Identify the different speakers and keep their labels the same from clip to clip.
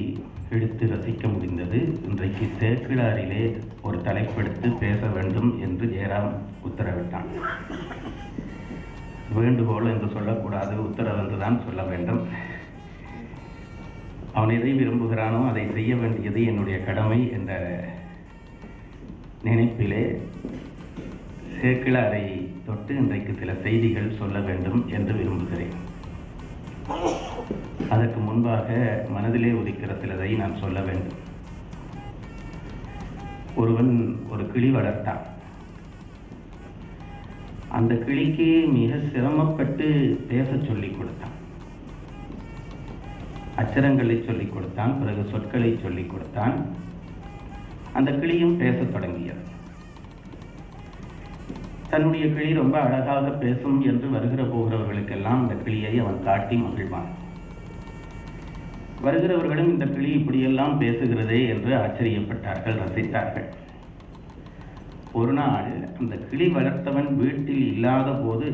Speaker 1: எடுத்து ரசிக்க முடிந்தது இன்றைக்கு சேக்கிழாரிலே ஒரு தலைப்பெடுத்து பேச வேண்டும் என்று ஜெயராம் உத்தரவிட்டான் வேண்டுகோள் என்று சொல்லக்கூடாது உத்தரவு என்றுதான் சொல்ல வேண்டும் அவன் எதை விரும்புகிறானோ அதை செய்ய வேண்டியது என்னுடைய கடமை என்ற நினைப்பிலே சேக்கிழாரை தொட்டு இன்றைக்கு சில செய்திகள் சொல்ல வேண்டும் என்று விரும்புகிறேன் அதற்கு முன்பாக மனதிலே உதிக்கிற சிலதை நான் சொல்ல வேண்டும் ஒருவன் ஒரு கிளி வளர்த்தான் அந்த கிளிக்கு மிக சிரமப்பட்டு பேச சொல்லிக் கொடுத்தான் அச்சரங்களை சொல்லிக் கொடுத்தான் பிறகு சொற்களை சொல்லிக் கொடுத்தான் அந்த கிளியும் பேசத் தொடங்கியது தன்னுடைய கிளி ரொம்ப அழகாக பேசும் என்று வருகிற போகிறவர்களுக்கெல்லாம் அந்த கிளியை அவன் காட்டி மகிழ்வான் வருகிறவர்களும் இந்த கிளி இப்படியெல்லாம் பேசுகிறதே என்று ஆச்சரியப்பட்டார்கள் ரசித்தார்கள் ஒரு நாள் அந்த கிளி வளர்த்தவன் வீட்டில் இல்லாத போது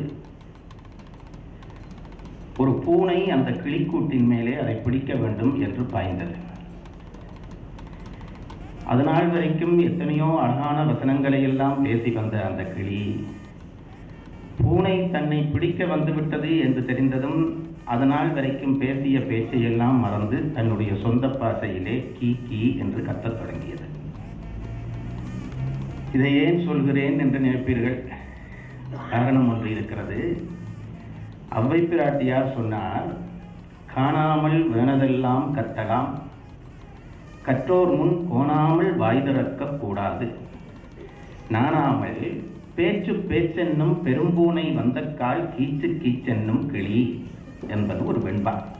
Speaker 1: ஒரு பூனை அந்த கிளிக்கூட்டின் மேலே அதை பிடிக்க வேண்டும் என்று பாய்ந்தது அதனால் வரைக்கும் எத்தனையோ அழகான வசனங்களை எல்லாம் பேசி வந்த அந்த கிளி பூனை தன்னை பிடிக்க வந்துவிட்டது என்று தெரிந்ததும் அதனால் வரைக்கும் பேசிய பேச்சையெல்லாம் மறந்து தன்னுடைய சொந்த பாசையிலே கீ கீ என்று கத்தத் தொடங்கியது இதை ஏன் சொல்கிறேன் என்று நினைப்பீர்கள் காரணம் ஒன்று இருக்கிறது அவ்வை பிராட்டியார் சொன்னார் காணாமல் வேணதெல்லாம் கத்தலாம் கற்றோர் முன் கோணாமல் வாய் திறக்க கூடாது நாணாமல் பேச்சு பேச்சென்னும் பெரும்பூனை வந்த கால் கீச்சு கீச்சென்னும் கிளி என்பது ஒரு வெண்பா